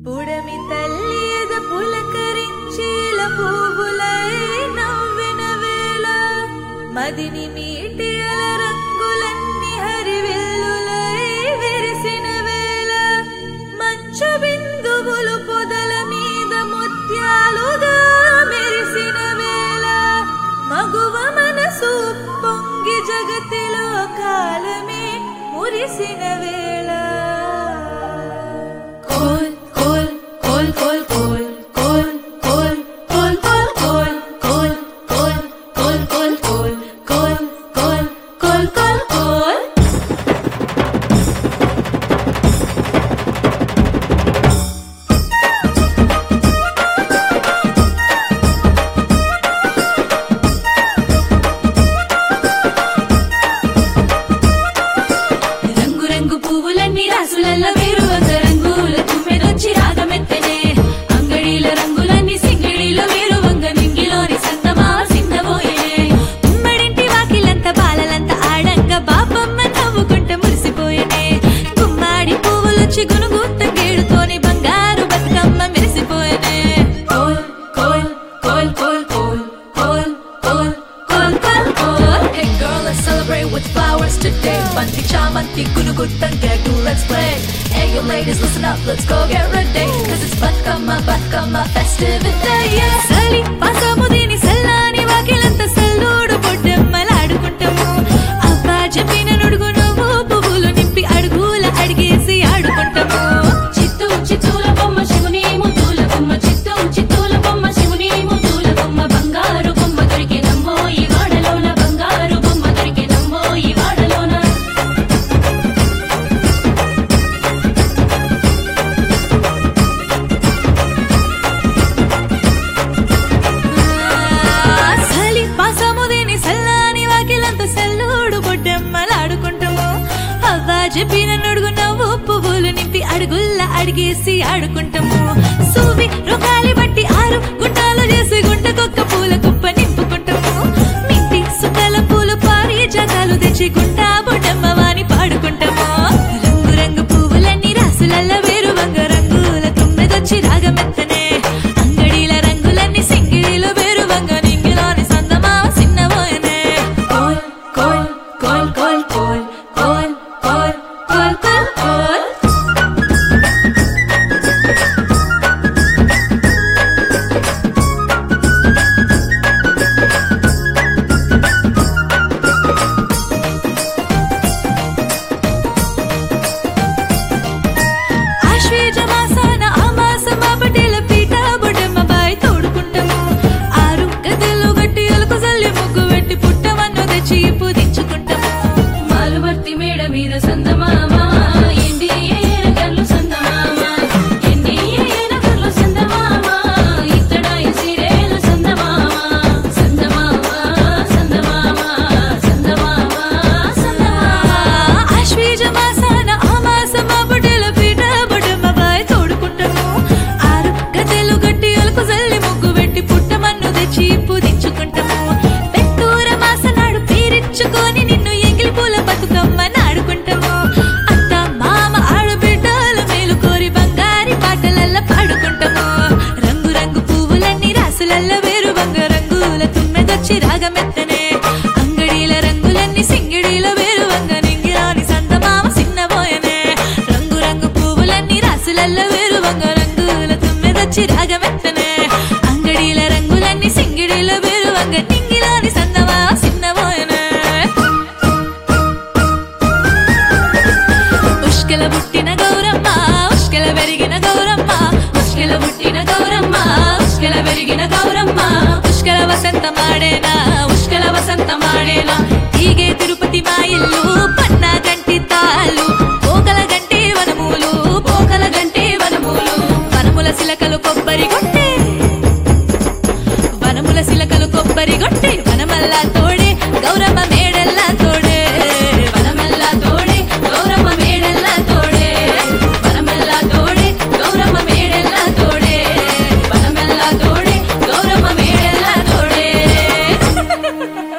పుడమి తల్లి ఎద పులకరించీల పువ్వులై నవ్విన వేళ మదిని మీటి అల రంగులన్నీ హరివెల్లులై విరిసిన వేళ మంచు బిందువులు పొదల మీద ముత్యాలుగా మెరిసిన వేళ మగువ మనసు పొంగి జగతిలో కాలమే మురిసిన వేళ కోల్ కోల్ కోల్ కోల్ కోల్ కోల్ కోల్ కోల్ కోల్ కోల్ కోల్ కోల్ కోల్ కోల్ కోల్ కోల్ కోల్ కోల్ కోల్ రంగు రంగు పువ్వులన్నీ రాసులల్ల వేరు ఒక రంగుల తుమ్మెదొచ్చి రాగమెత్తనే అంగడిల రంగులన్నీ సింగిడిలో వేరు వంగ నింగిలోని సందమా సిందబోయే ఉమ్మడింటి వాకిలంత బాలలంత ఆడంగా బాపమ్మ నవ్వుకుంట మురిసిపోయేనే గుమ్మాడి పువ్వులొచ్చి గునుగుత్త గేడుతోని బంగారు బతుకమ్మ మెరిసిపోయేనే కోల్ కోల్ కోల్ కోల్ కోల్ కోల్ కోల్ కోల్ కోల్ కోల్ Hey girl, let's celebrate with flowers today. Bunty chamanti, gunu guttan do let's play. Hey you ladies, listen up, let's go get ready. Cause it's Batkama, Batkama festivity, yeah. సలి పసముదిని సల్లాని వాకిలంత సల్లుడు పొడ్డెమ్మలాడుకుంటాము అబ్బా చెప్పిన నుడుగు నువ్వు పువ్వులు నింపి అడుగుల అడిగేసి ఆడుకుంటాము చిత్తూ చిత్తూల బొమ్మ శివుని ముద్దుల బొమ్మ చిత్తూ చిత్తూల బొమ్మ శివుని ముద్దుల బొమ్మ బంగారు బొమ్మ దొరికే నమ్మో ఈ వాడలోన బంగారు బొమ్మ దొరికే నమ్మో ఈ వాడలోన ఆ, సలి పసముదిని సల్లాని వాకిలంత సల్లుడు పొడ్డెమ్మలాడుకుంటాము అవ్వా చెప్పిన నుడుగు నవ్వు పువ్వులు నింపి అడుగుల్ల అడిగేసి ఆడుకుంటాము సూవి రుకాలి బట్టి ఆరు గుంటాలు చేసి గుంటకొక్క పూల కుప్ప నింపుకుంటాము మింటి సుక్కల పూలు పారి జగాలు తెచ్చి గుంటా బొడ్డమ్మ వాని పాడుకుంటాము రంగు రంగు పువ్వులన్నీ రాసులల్ల వేరు వంగ రంగుల తుమ్మెదొచ్చి రాగమెత్తనే అంగడిల రంగులన్నీ సింగిడిలో వేరు వంగ నింగిలోని సందమావ సిన్నబోయనే కోల్ కోల్ కోల్ కోల్ కోల్ కోల్ కోల్ కోల్ కోల్ కోల్ ఆశ్వేజ మాసాన ఆ మాసం పటేల పీట బొడమ్మ బాయ్ తోడుకుంటాము ఆరు గదెలు గట్టి అలుకు జల్లి ముగ్గు పెట్టి పుట్టమన్ను తెచ్చి పుదించుకుంటాము మాలువర్తి మేడ మీద సందమామ ఎండి ఏనగర్లు సందమామ ఎండి ఏనగర్లు సందమామ ఇత్తడాయ సిరేలు సందమామ సందమామ సందమామ సందమామ సందమామ ఆశ్వేజ మాసాన ఆ మాసం పటేల పీట బొడమ్మ బాయ్ తోడుకుంటాము ఆరు గదెలు గట్టి అలుకు జల్లి ముగ్గు పెట్టి పుట్టమన్ను తెచ్చి పుదించుకుంటాము పెత్తూర మాసనాడు పీరిచ్చుకొని నిన్ను ఎంగిలి పూల బతుకమ్మ నాడుకుంటాము అత్త మామ ఆడబిడ్డల మేలు కోరి బంగారి పాటలల్ల పాడుకుంటాము రంగు రంగు పువ్వులన్నీ రాసులల్ల వేరు వంగ రంగుల తుమ్మెదొచ్చి రాగమెత్తనే అంగడిల రంగులన్నీ సింగిడిల వేరు వంగ నింగిరాని సందమామ సిన్నబోయనే రంగు రంగు పువ్వులన్నీ రాసులల్ల వేరు వంగ రంగుల తుమ్మెదొచ్చి రాగమెత్తనే అంగడిల రంగులన్నీ సింగిడిల వేరు వంగ నింగిరాని సందమామ సిన్నబోయనే ఉష్కెల పుట్టిన గౌరమ్మ ఉష్కెల పెరిగిన గౌరమ్మ ఉష్కెల పుట్టిన గౌరమ్మ ఉష్కెల పెరిగిన గౌరమ్మ ఉష్కెల వసంత మాడేనా ఉష్కెల వసంత మాడేనా ఈగే తిరుపతి మా ఇల్లు